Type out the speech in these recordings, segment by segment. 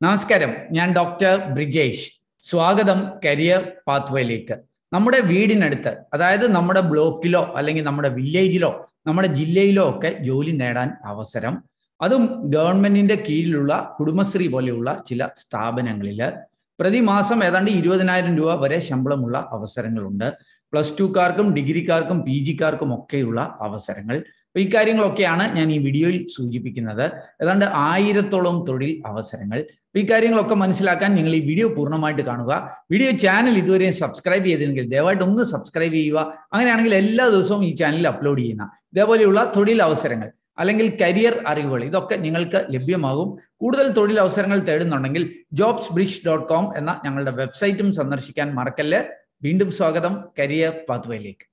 നമസ്കാരം ഞാൻ ഡോക്ടർ ബ്രിജേഷ് സ്വാഗതം കരിയർ പാത്വേയിലേക്ക് നമ്മുടെ വീടിനടുത്ത് അതായത് നമ്മുടെ ബ്ലോക്കിലോ അല്ലെങ്കിൽ നമ്മുടെ വില്ലേജിലോ നമ്മുടെ ജില്ലയിലോ ഒക്കെ ജോലി നേടാൻ അവസരം അതും ഗവൺമെന്റിന്റെ കീഴിലുള്ള കുടുംബശ്രീ പോലെയുള്ള ചില സ്ഥാപനങ്ങളിൽ പ്രതിമാസം ഏതാണ്ട് ഇരുപതിനായിരം രൂപ വരെ ശമ്പളമുള്ള അവസരങ്ങളുണ്ട് പ്ലസ് ടുക്കാർക്കും ഡിഗ്രിക്കാർക്കും പി ജിക്കാർക്കും ഒക്കെയുള്ള അവസരങ്ങൾ അപ്പൊ ഈ കാര്യങ്ങളൊക്കെയാണ് ഞാൻ ഈ വീഡിയോയിൽ സൂചിപ്പിക്കുന്നത് ഏതാണ്ട് ആയിരത്തോളം തൊഴിൽ അവസരങ്ങൾ അപ്പൊ ഈ കാര്യങ്ങളൊക്കെ മനസ്സിലാക്കാൻ നിങ്ങൾ ഈ വീഡിയോ പൂർണ്ണമായിട്ട് കാണുക വീഡിയോ ചാനൽ ഇതുവരെയും സബ്സ്ക്രൈബ് ചെയ്തില്ലെങ്കിൽ ദയവായിട്ട് ഒന്ന് സബ്സ്ക്രൈബ് ചെയ്യുക അങ്ങനെയാണെങ്കിൽ എല്ലാ ദിവസവും ഈ ചാനലിൽ അപ്ലോഡ് ചെയ്യുന്ന ഇതേപോലെയുള്ള തൊഴിൽ അവസരങ്ങൾ അല്ലെങ്കിൽ കരിയർ അറിവുകൾ ഇതൊക്കെ നിങ്ങൾക്ക് ലഭ്യമാകും കൂടുതൽ തൊഴിൽ അവസരങ്ങൾ തേടുന്നുണ്ടെങ്കിൽ ജോബ്സ് ബ്രിഡ്ജ് ഡോട്ട് കോം എന്ന ഞങ്ങളുടെ വെബ്സൈറ്റും സന്ദർശിക്കാൻ മറക്കല്ല് വീണ്ടും സ്വാഗതം കരിയർ പാത്വേയിലേക്ക്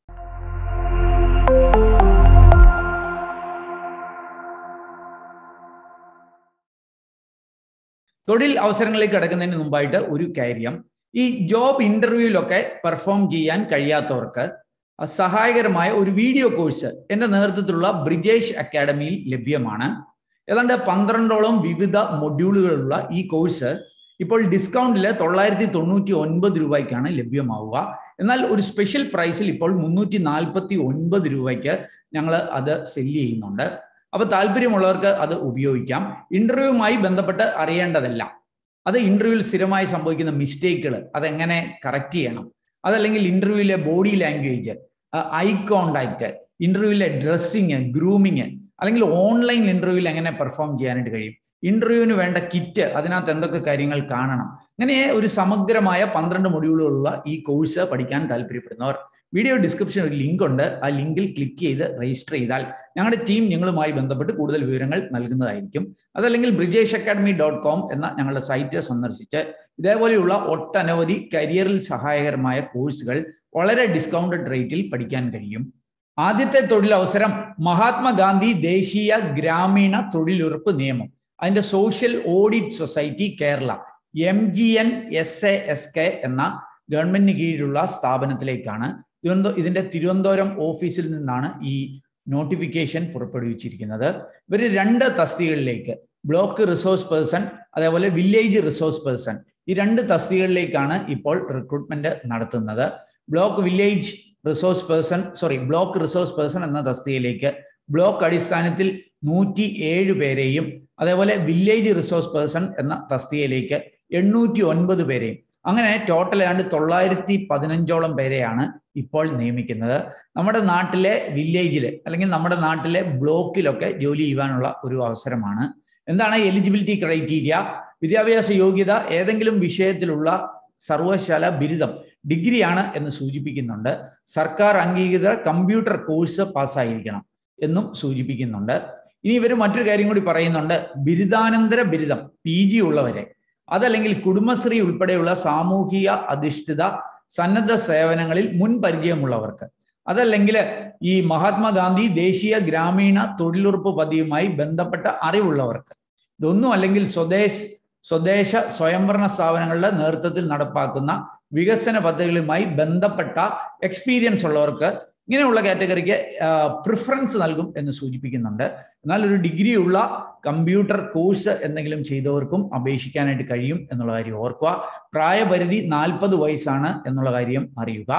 തൊഴിൽ അവസരങ്ങളിലേക്ക് കിടക്കുന്നതിന് മുമ്പായിട്ട് ഒരു കാര്യം ഈ ജോബ് ഇന്റർവ്യൂവിലൊക്കെ പെർഫോം ചെയ്യാൻ കഴിയാത്തവർക്ക് സഹായകരമായ ഒരു വീഡിയോ കോഴ്സ് എൻ്റെ നേതൃത്വത്തിലുള്ള ബ്രിജേഷ് അക്കാഡമിയിൽ ലഭ്യമാണ് ഏതാണ്ട് പന്ത്രണ്ടോളം വിവിധ മൊഡ്യൂളുകളുള്ള ഈ കോഴ്സ് ഇപ്പോൾ ഡിസ്കൗണ്ടിൽ തൊള്ളായിരത്തി തൊണ്ണൂറ്റി ഒൻപത് രൂപയ്ക്കാണ് ലഭ്യമാവുക എന്നാൽ ഒരു സ്പെഷ്യൽ പ്രൈസിൽ ഇപ്പോൾ മുന്നൂറ്റി നാൽപ്പത്തി ഒൻപത് രൂപയ്ക്ക് ഞങ്ങൾ അത് സെല് ചെയ്യുന്നുണ്ട് അപ്പൊ താല്പര്യമുള്ളവർക്ക് അത് ഉപയോഗിക്കാം ഇന്റർവ്യൂവുമായി ബന്ധപ്പെട്ട് അറിയേണ്ടതല്ല അത് ഇന്റർവ്യൂവിൽ സ്ഥിരമായി സംഭവിക്കുന്ന മിസ്റ്റേക്കുകൾ അതെങ്ങനെ കറക്റ്റ് ചെയ്യണം അതല്ലെങ്കിൽ ഇന്റർവ്യൂവിലെ ബോഡി ലാംഗ്വേജ് ഐ കോണ്ടാക്ട് ഇന്റർവ്യൂവിലെ ഡ്രസ്സിങ് ഗ്രൂമിങ് അല്ലെങ്കിൽ ഓൺലൈൻ ഇന്റർവ്യൂവിൽ എങ്ങനെ പെർഫോം ചെയ്യാനായിട്ട് കഴിയും ഇന്റർവ്യൂവിന് വേണ്ട കിറ്റ് അതിനകത്ത് എന്തൊക്കെ കാര്യങ്ങൾ കാണണം അങ്ങനെ ഒരു സമഗ്രമായ പന്ത്രണ്ട് മൊഡ്യൂളുകളുള്ള ഈ കോഴ്സ് പഠിക്കാൻ താല്പര്യപ്പെടുന്നവർ വീഡിയോ ഡിസ്ക്രിപ്ഷനിൽ ഒരു ലിങ്ക് ഉണ്ട് ആ ലിങ്കിൽ ക്ലിക്ക് ചെയ്ത് രജിസ്റ്റർ ചെയ്താൽ ഞങ്ങളുടെ ടീം നിങ്ങളുമായി ബന്ധപ്പെട്ട് കൂടുതൽ വിവരങ്ങൾ നൽകുന്നതായിരിക്കും അതല്ലെങ്കിൽ ബ്രിജേഷ് അക്കാഡമി ഡോട്ട് കോം എന്ന ഞങ്ങളുടെ സൈറ്റ് സന്ദർശിച്ച് ഇതേപോലെയുള്ള ഒട്ടനവധി കരിയറിൽ സഹായകരമായ കോഴ്സുകൾ വളരെ ഡിസ്കൗണ്ടഡ് റേറ്റിൽ പഠിക്കാൻ കഴിയും ആദ്യത്തെ തൊഴിലവസരം മഹാത്മാഗാന്ധി ദേശീയ ഗ്രാമീണ തൊഴിലുറപ്പ് നിയമം അതിന്റെ social audit society Kerala M G N S A S K എന്ന ഗവൺമെന്റിന് കീഴിലുള്ള സ്ഥാപനത്തിലേക്കാണ് ഇതിന്റെ തിരുവനന്തപുരം ഓഫീസിൽ നിന്നാണ് ഈ നോട്ടിഫിക്കേഷൻ പുറപ്പെടുവിച്ചിരിക്കുന്നത് ഇവർ രണ്ട് തസ്തികകളിലേക്ക് ബ്ലോക്ക് റിസോഴ്സ് പേഴ്സൺ അതേപോലെ വില്ലേജ് റിസോഴ്സ് പേഴ്സൺ ഈ രണ്ട് തസ്തികകളിലേക്കാണ് ഇപ്പോൾ റിക്രൂട്ട്മെന്റ് നടത്തുന്നത് block village resource person sorry block resource person എന്ന തസ്തികയിലേക്ക് ബ്ലോക്ക് അടിസ്ഥാനത്തിൽ നൂറ്റി ഏഴ് പേരെയും അതേപോലെ വില്ലേജ് റിസോഴ്സ് പേഴ്സൺ എന്ന തസ്തികയിലേക്ക് എണ്ണൂറ്റി ഒൻപത് പേരെയും അങ്ങനെ ടോട്ടൽ ഏതാണ്ട് തൊള്ളായിരത്തി പതിനഞ്ചോളം പേരെയാണ് ഇപ്പോൾ നിയമിക്കുന്നത് നമ്മുടെ നാട്ടിലെ വില്ലേജിൽ അല്ലെങ്കിൽ നമ്മുടെ നാട്ടിലെ ബ്ലോക്കിലൊക്കെ ജോലി ചെയ്യുവാനുള്ള ഒരു അവസരമാണ് എന്താണ് എലിജിബിലിറ്റി ക്രൈറ്റീരിയ വിദ്യാഭ്യാസ യോഗ്യത ഏതെങ്കിലും വിഷയത്തിലുള്ള സർവശാല ബിരുദം ഡിഗ്രിയാണ് എന്ന് സൂചിപ്പിക്കുന്നുണ്ട് സർക്കാർ അംഗീകൃത കമ്പ്യൂട്ടർ കോഴ്സ് പാസ്സായിരിക്കണം എന്നും സൂചിപ്പിക്കുന്നുണ്ട് ഇനി ഇവർ മറ്റൊരു കാര്യം കൂടി പറയുന്നുണ്ട് ബിരുദാനന്തര ബിരുദം പി ജി ഉള്ളവരെ അതല്ലെങ്കിൽ കുടുംബശ്രീ ഉൾപ്പെടെയുള്ള സാമൂഹിക അധിഷ്ഠിത സന്നദ്ധ സേവനങ്ങളിൽ മുൻ പരിചയമുള്ളവർക്ക് അതല്ലെങ്കിൽ ഈ മഹാത്മാഗാന്ധി ദേശീയ ഗ്രാമീണ തൊഴിലുറപ്പ് പദ്ധതിയുമായി ബന്ധപ്പെട്ട അറിവുള്ളവർക്ക് ഇതൊന്നും അല്ലെങ്കിൽ സ്വദേശ് സ്വദേശ സ്വയംഭരണ സ്ഥാപനങ്ങളുടെ നേതൃത്വത്തിൽ നടപ്പാക്കുന്ന വികസന പദ്ധതികളുമായി ബന്ധപ്പെട്ട എക്സ്പീരിയൻസ് ഉള്ളവർക്ക് ഇങ്ങനെയുള്ള കാറ്റഗറിക്ക് പ്രിഫറൻസ് നൽകും എന്ന് സൂചിപ്പിക്കുന്നുണ്ട് എന്നാൽ ഒരു ഡിഗ്രി ഉള്ള കമ്പ്യൂട്ടർ കോഴ്സ് എന്തെങ്കിലും ചെയ്തവർക്കും അപേക്ഷിക്കാനായിട്ട് കഴിയും എന്നുള്ള കാര്യം ഓർക്കുക പ്രായപരിധി നാൽപ്പത് വയസ്സാണ് എന്നുള്ള കാര്യം അറിയുക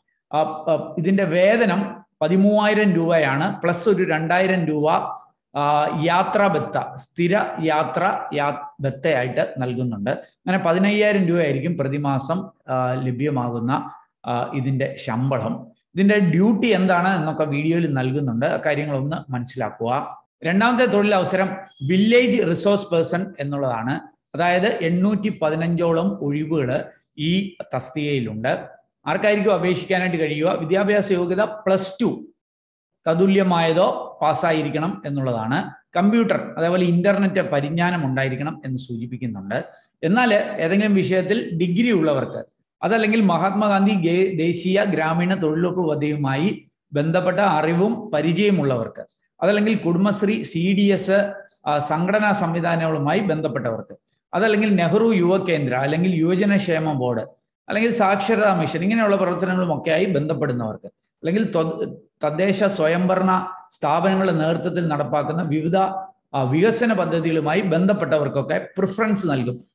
ഇതിന്റെ വേതനം പതിമൂവായിരം രൂപയാണ് പ്ലസ് ഒരു രണ്ടായിരം രൂപ യാത്രാ ബത്ത സ്ഥിര യാത്ര യാ ബത്തയായിട്ട് നൽകുന്നുണ്ട് അങ്ങനെ പതിനയ്യായിരം രൂപയായിരിക്കും പ്രതിമാസം ലഭ്യമാകുന്ന ഇതിന്റെ ശമ്പളം ഇതിന്റെ ഡ്യൂട്ടി എന്താണ് എന്നൊക്കെ വീഡിയോയിൽ നൽകുന്നുണ്ട് കാര്യങ്ങളൊന്ന് മനസ്സിലാക്കുക രണ്ടാമത്തെ തൊഴിലവസരം വില്ലേജ് റിസോഴ്സ് പേഴ്സൺ എന്നുള്ളതാണ് അതായത് എണ്ണൂറ്റി പതിനഞ്ചോളം ഒഴിവുകൾ ഈ തസ്തികയിലുണ്ട് ആർക്കായിരിക്കും അപേക്ഷിക്കാനായിട്ട് കഴിയുക വിദ്യാഭ്യാസ യോഗ്യത പ്ലസ് ടു തതുല്യമായതോ പാസ്സായിരിക്കണം എന്നുള്ളതാണ് കമ്പ്യൂട്ടർ അതേപോലെ ഇന്റർനെറ്റ് പരിജ്ഞാനം ഉണ്ടായിരിക്കണം എന്ന് സൂചിപ്പിക്കുന്നുണ്ട് എന്നാൽ ഏതെങ്കിലും വിഷയത്തിൽ ഡിഗ്രി ഉള്ളവർക്ക് അതല്ലെങ്കിൽ മഹാത്മാഗാന്ധി ദേശീയ ഗ്രാമീണ തൊഴിലുറപ്പ് പദ്ധതിയുമായി ബന്ധപ്പെട്ട അറിവും പരിചയമുള്ളവർക്ക് അതല്ലെങ്കിൽ കുടുംബശ്രീ സി ഡി എസ് സംഘടനാ സംവിധാനങ്ങളുമായി ബന്ധപ്പെട്ടവർക്ക് അതല്ലെങ്കിൽ നെഹ്റു യുവ കേന്ദ്ര അല്ലെങ്കിൽ യുവജനക്ഷേമ ബോർഡ് അല്ലെങ്കിൽ സാക്ഷരതാ മിഷൻ ഇങ്ങനെയുള്ള പ്രവർത്തനങ്ങളും ഒക്കെയായി ബന്ധപ്പെടുന്നവർക്ക് അല്ലെങ്കിൽ തദ്ദേശ സ്വയംഭരണ സ്ഥാപനങ്ങളുടെ നേതൃത്വത്തിൽ നടപ്പാക്കുന്ന വിവിധ വികസന പദ്ധതികളുമായി ബന്ധപ്പെട്ടവർക്കൊക്കെ പ്രിഫറൻസ് നൽകും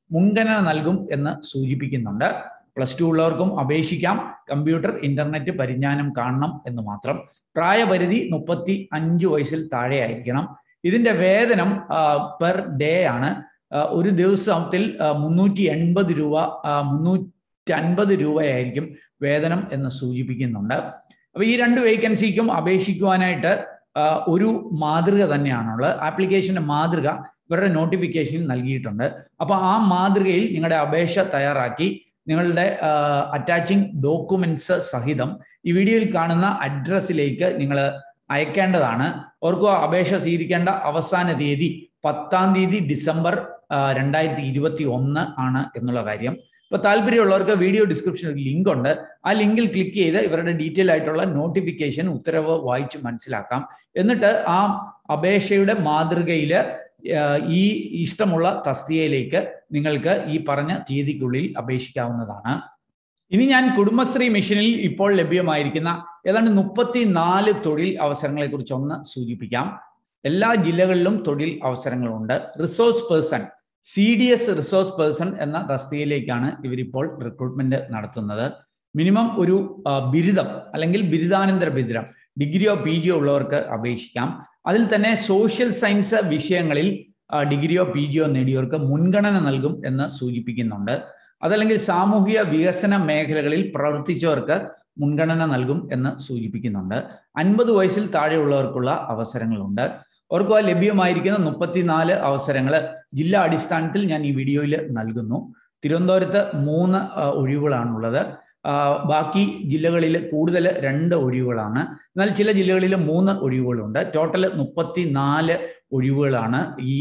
മുൻഗണന നൽകും എന്ന് സൂചിപ്പിക്കുന്നുണ്ട് പ്ലസ് ടു ഉള്ളവർക്കും അപേക്ഷിക്കാം കമ്പ്യൂട്ടർ ഇന്റർനെറ്റ് പരിജ്ഞാനം കാണണം എന്ന് മാത്രം പ്രായപരിധി മുപ്പത്തി അഞ്ച് വയസ്സിൽ താഴെ ആയിരിക്കണം ഇതിന്റെ വേതനം പെർ ഡേ ആണ് ഒരു ദിവസത്തിൽ മുന്നൂറ്റി എൺപത് രൂപ മുന്നൂറ്റി അൻപത് രൂപയായിരിക്കും വേതനം എന്ന് സൂചിപ്പിക്കുന്നുണ്ട് അപ്പൊ ഈ രണ്ട് വേക്കൻസിക്കും അപേക്ഷിക്കുവാനായിട്ട് ഒരു മാതൃക തന്നെയാണുള്ളത് ആപ്ലിക്കേഷന്റെ മാതൃക ഇവരുടെ നോട്ടിഫിക്കേഷനിൽ നൽകിയിട്ടുണ്ട് അപ്പൊ ആ മാതൃകയിൽ നിങ്ങളുടെ അപേക്ഷ തയ്യാറാക്കി നിങ്ങളുടെ അറ്റാച്ചിങ് ഡോക്യുമെന്റ്സ് സഹിതം ഈ വീഡിയോയിൽ കാണുന്ന അഡ്രസ്സിലേക്ക് നിങ്ങൾ അയക്കേണ്ടതാണ് ഓർക്കുക അപേക്ഷ സ്വീകരിക്കേണ്ട അവസാന തീയതി പത്താം തീയതി ഡിസംബർ രണ്ടായിരത്തി ഇരുപത്തി ഒന്ന് ആണ് എന്നുള്ള കാര്യം ഇപ്പൊ താല്പര്യമുള്ളവർക്ക് വീഡിയോ ഡിസ്ക്രിപ്ഷനിൽ ഒരു ലിങ്ക് ഉണ്ട് ആ ലിങ്കിൽ ക്ലിക്ക് ചെയ്ത് ഇവരുടെ ഡീറ്റെയിൽ ആയിട്ടുള്ള നോട്ടിഫിക്കേഷൻ ഉത്തരവ് വായിച്ച് മനസ്സിലാക്കാം എന്നിട്ട് ആ അപേക്ഷയുടെ മാതൃകയിൽ ഈ ഇഷ്ടമുള്ള തസ്തികയിലേക്ക് നിങ്ങൾക്ക് ഈ പറഞ്ഞ തീയതിക്കുള്ളിൽ അപേക്ഷിക്കാവുന്നതാണ് ഇനി ഞാൻ കുടുംബശ്രീ മിഷനിൽ ഇപ്പോൾ ലഭ്യമായിരിക്കുന്ന ഏതാണ്ട് മുപ്പത്തി നാല് തൊഴിൽ അവസരങ്ങളെ കുറിച്ച് ഒന്ന് സൂചിപ്പിക്കാം എല്ലാ ജില്ലകളിലും തൊഴിൽ അവസരങ്ങളുണ്ട് resource person C D S resource person എന്ന തസ്തികയിലേക്കാണ് ഇവരിപ്പോൾ റിക്രൂട്ട്മെന്റ് നടത്തുന്നത് മിനിമം ഒരു ബിരുദം അല്ലെങ്കിൽ ബിരുദാനന്തര ബിരുദം ഡിഗ്രിയോ പി ജിയോ ഉള്ളവർക്ക് അപേക്ഷിക്കാം അതിൽ തന്നെ സോഷ്യൽ സയൻസ് വിഷയങ്ങളിൽ ഡിഗ്രിയോ പി ജിയോ നേടിയവർക്ക് മുൻഗണന നൽകും എന്ന് സൂചിപ്പിക്കുന്നുണ്ട് അതല്ലെങ്കിൽ സാമൂഹിക വികസന മേഖലകളിൽ പ്രവർത്തിച്ചവർക്ക് മുൻഗണന നൽകും എന്ന് സൂചിപ്പിക്കുന്നുണ്ട് അൻപത് വയസ്സിൽ താഴെയുള്ളവർക്കുള്ള അവസരങ്ങളുണ്ട് അവർക്ക് ലഭ്യമായിരിക്കുന്ന മുപ്പത്തിനാല് അവസരങ്ങൾ ജില്ലാ അടിസ്ഥാനത്തിൽ ഞാൻ ഈ വീഡിയോയിൽ നൽകുന്നു തിരുവനന്തപുരത്ത് മൂന്ന് ഒഴിവുകളാണുള്ളത് ബാക്കി ജില്ലകളിൽ കൂടുതൽ രണ്ട് ഒഴിവുകളാണ് എന്നാൽ ചില ജില്ലകളിൽ മൂന്ന് ഒഴിവുകളുണ്ട് ടോട്ടൽ മുപ്പത്തി നാല് ഒഴിവുകളാണ് ഈ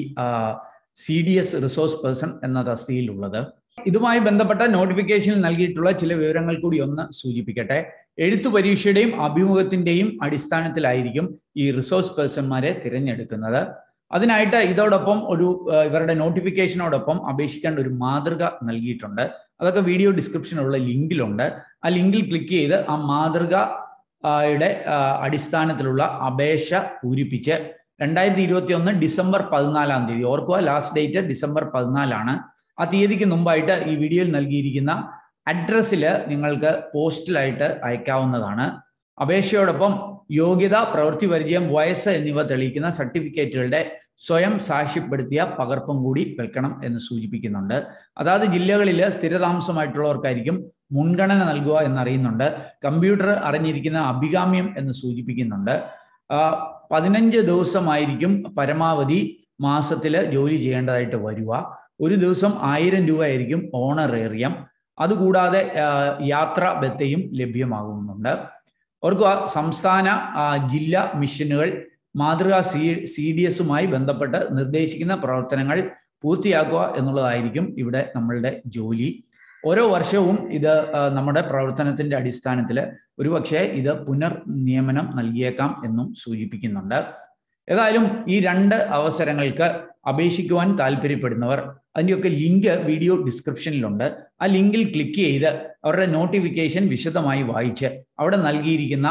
C D S resource person എന്ന തസ്തികയിലുള്ളത് ഇതുമായി ബന്ധപ്പെട്ട നോട്ടിഫിക്കേഷനിൽ നൽകിയിട്ടുള്ള ചില വിവരങ്ങൾ കൂടി ഒന്ന് സൂചിപ്പിക്കട്ടെ എഴുത്തു പരീക്ഷയുടെയും അഭിമുഖത്തിന്റെയും അടിസ്ഥാനത്തിലായിരിക്കും ഈ റിസോഴ്സ് പേഴ്സൺമാരെ തിരഞ്ഞെടുക്കുന്നത് അതിനായിട്ട് ഇതോടൊപ്പം ഒരു ഇവരുടെ നോട്ടിഫിക്കേഷനോടൊപ്പം അപേക്ഷിക്കേണ്ട ഒരു മാതൃക നൽകിയിട്ടുണ്ട് അതൊക്കെ വീഡിയോ ഡിസ്ക്രിപ്ഷനിലുള്ള ലിങ്കിലുണ്ട് ആ ലിങ്കിൽ ക്ലിക്ക് ചെയ്ത് ആ മാതൃകയുടെ അടിസ്ഥാനത്തിലുള്ള അപേക്ഷ പൂരിപ്പിച്ച് രണ്ടായിരത്തി ഇരുപത്തി ഒന്ന് ഡിസംബർ പതിനാലാം തീയതി ഓർക്കുക ലാസ്റ്റ് ഡേറ്റ് ഡിസംബർ പതിനാലാണ് ആ തീയതിക്ക് മുമ്പായിട്ട് ഈ വീഡിയോയിൽ നൽകിയിരിക്കുന്ന അഡ്രസ്സിൽ നിങ്ങൾക്ക് പോസ്റ്റലായിട്ട് അയക്കാവുന്നതാണ് അപേക്ഷയോടൊപ്പം യോഗ്യത പ്രവൃത്തി പരിചയം വയസ്സ് എന്നിവ തെളിയിക്കുന്ന സർട്ടിഫിക്കറ്റുകളുടെ സ്വയം സാക്ഷ്യപ്പെടുത്തിയ പകർപ്പും കൂടി വെക്കണം എന്ന് സൂചിപ്പിക്കുന്നുണ്ട് അതാത് ജില്ലകളിൽ സ്ഥിരതാമസമായിട്ടുള്ളവർക്കായിരിക്കും മുൻഗണന നൽകുക എന്നറിയുന്നുണ്ട് കമ്പ്യൂട്ടർ അറിഞ്ഞിരിക്കുന്ന അഭികാമ്യം എന്ന് സൂചിപ്പിക്കുന്നുണ്ട് പതിനഞ്ച് ദിവസമായിരിക്കും പരമാവധി മാസത്തിൽ ജോലി ചെയ്യേണ്ടതായിട്ട് വരിക ഒരു ദിവസം ആയിരം രൂപ ആയിരിക്കും ഓണറേറിയം അതുകൂടാതെ യാത്രാ ബത്തയും ലഭ്യമാകുന്നുണ്ട് ഓർക്കുക സംസ്ഥാന ജില്ലാ മിഷനുകൾ മാതൃകാ സി സി ഡി എസുമായി ബന്ധപ്പെട്ട് നിർദ്ദേശിക്കുന്ന പ്രവർത്തനങ്ങൾ പൂർത്തിയാക്കുക എന്നുള്ളതായിരിക്കും ഇവിടെ നമ്മളുടെ ജോലി ഓരോ വർഷവും ഇത് നമ്മുടെ പ്രവർത്തനത്തിന്റെ അടിസ്ഥാനത്തിൽ ഒരുപക്ഷെ ഇത് പുനർ നിയമനം നൽകിയേക്കാം എന്നും സൂചിപ്പിക്കുന്നുണ്ട് ഏതായാലും ഈ രണ്ട് അവസരങ്ങൾക്ക് അപേക്ഷിക്കുവാൻ താല്പര്യപ്പെടുന്നവർ അതിൻ്റെയൊക്കെ ലിങ്ക് വീഡിയോ ഡിസ്ക്രിപ്ഷനിലുണ്ട് ആ ലിങ്കിൽ ക്ലിക്ക് ചെയ്ത് അവരുടെ നോട്ടിഫിക്കേഷൻ വിശദമായി വായിച്ച് അവിടെ നൽകിയിരിക്കുന്ന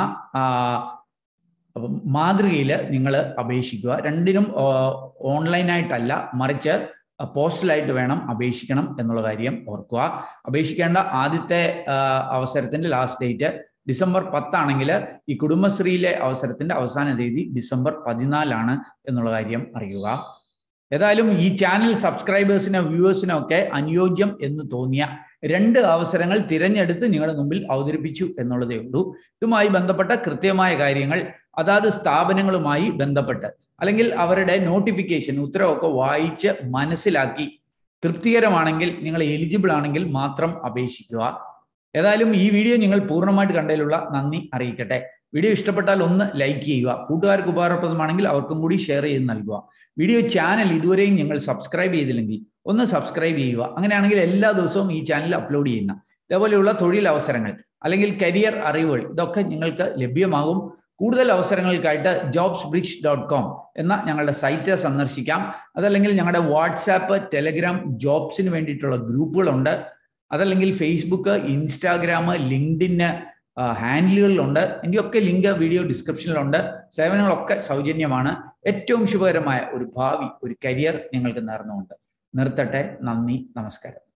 മാതൃകയിൽ നിങ്ങൾ അപേക്ഷിക്കുക രണ്ടിനും ഓൺലൈനായിട്ടല്ല മറിച്ച് പോസ്റ്റലായിട്ട് വേണം അപേക്ഷിക്കണം എന്നുള്ള കാര്യം ഓർക്കുക അപേക്ഷിക്കേണ്ട ആദ്യത്തെ അവസരത്തിന്റെ ലാസ്റ്റ് ഡേറ്റ് ഡിസംബർ പത്താണെങ്കിൽ ഈ കുടുംബശ്രീയിലെ അവസരത്തിന്റെ അവസാന തീയതി ഡിസംബർ പതിനാലാണ് എന്നുള്ള കാര്യം അറിയുക ഏതായാലും ഈ ചാനൽ സബ്സ്ക്രൈബേഴ്സിനോ വ്യൂവേഴ്സിനോ ഒക്കെ അനുയോജ്യം എന്ന് തോന്നിയ രണ്ട് അവസരങ്ങൾ തിരഞ്ഞെടുത്ത് നിങ്ങളുടെ മുമ്പിൽ അവതരിപ്പിച്ചു എന്നുള്ളതേ ഉള്ളൂ ഇതുമായി ബന്ധപ്പെട്ട കൃത്യമായ കാര്യങ്ങൾ അതാത് സ്ഥാപനങ്ങളുമായി ബന്ധപ്പെട്ട് അല്ലെങ്കിൽ അവരുടെ നോട്ടിഫിക്കേഷൻ ഉത്തരവൊക്കെ വായിച്ച് മനസ്സിലാക്കി തൃപ്തികരമാണെങ്കിൽ നിങ്ങൾ എലിജിബിൾ ആണെങ്കിൽ മാത്രം അപേക്ഷിക്കുക ഏതായാലും ഈ വീഡിയോ നിങ്ങൾ പൂർണ്ണമായിട്ട് കണ്ടതിലുള്ള നന്ദി അറിയിക്കട്ടെ വീഡിയോ ഇഷ്ടപ്പെട്ടാൽ ഒന്ന് ലൈക്ക് ചെയ്യുക കൂട്ടുകാർക്ക് ഉപകാരപ്രദമാണെങ്കിൽ അവർക്കും കൂടി ഷെയർ ചെയ്ത് നൽകുക വീഡിയോ ചാനൽ ഇതുവരെയും നിങ്ങൾ സബ്സ്ക്രൈബ് ചെയ്തില്ലെങ്കിൽ ഒന്ന് സബ്സ്ക്രൈബ് ചെയ്യുക അങ്ങനെയാണെങ്കിൽ എല്ലാ ദിവസവും ഈ ചാനൽ അപ്ലോഡ് ചെയ്യുന്ന ഇതേപോലെയുള്ള തൊഴിൽ അവസരങ്ങൾ അല്ലെങ്കിൽ കരിയർ അറിവുകൾ ഇതൊക്കെ നിങ്ങൾക്ക് ലഭ്യമാകും കൂടുതൽ അവസരങ്ങൾക്കായിട്ട് ജോബ്സ് ബ്രിഡ്ജ് ഡോട്ട് കോം എന്ന ഞങ്ങളുടെ സൈറ്റ് സന്ദർശിക്കാം അതല്ലെങ്കിൽ ഞങ്ങളുടെ വാട്സാപ്പ് ടെലഗ്രാം ജോബ്സിന് വേണ്ടിയിട്ടുള്ള ഗ്രൂപ്പുകളുണ്ട് അതല്ലെങ്കിൽ ഫേസ്ബുക്ക് ഇൻസ്റ്റാഗ്രാം ലിങ്ക്ഡിന് ഹാൻഡിലുകളിലുണ്ട് ഇതിൻ്റെയൊക്കെ ലിങ്ക് വീഡിയോ ഡിസ്ക്രിപ്ഷനിലുണ്ട് സേവനങ്ങളൊക്കെ സൗജന്യമാണ് ഏറ്റവും ശുഭകരമായ ഒരു ഭാവി ഒരു കരിയർ നിങ്ങൾക്ക് നേർന്നുകൊണ്ട് നിർത്തട്ടെ നന്ദി നമസ്കാരം